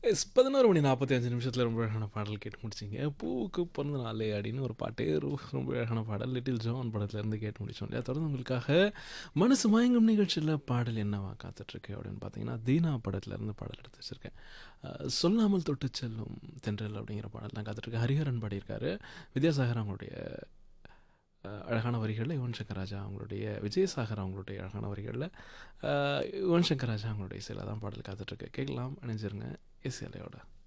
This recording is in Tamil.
எஸ் 11 மணி 45 நிமிஷத்துல ரொம்ப அழகான பாடல் கேட்டு முடிச்சிங்க. "பூவுக்கு பிறந்த நாளே" அப்படின்னு ஒரு பாட்டு ரொ ரொம்ப அழகான பாடல். லிட்டில் ஜான் படத்துலேருந்து கேட்டு முடிச்சோம் இல்லையா? தொடர்ந்து உங்களுக்காக மனசு மயங்கும் நிகழ்ச்சியில பாடல் என்னவா காத்துட்ருக்கு அப்படின்னு பார்த்தீங்கன்னா, தீனா படத்துலேருந்து பாடல் எடுத்து வச்சிருக்கேன். அ "சொல்லாமல் தொட்டுச் செல்லும் தென்றல்" அப்படிங்கிற பாடல் தான் காத்துட்ருக்கு. ஹரிஹரன் பாடியிருக்காரு. வித்யாசாகர் அவங்களுடைய அ அழகான வரிகள்ல யுவன் சங்கர் ராஜா அவங்களுடைய விஜயசாகர் அவங்களுடைய அழகான வரிகள்ல அ யுவன் சங்கர் ராஜா அவங்களுடைய இசையில தான் பாடல் காத்துட்ருக்கு. கேட்கலாம். இணைஞ்சிருங்க. இசை அலையோட.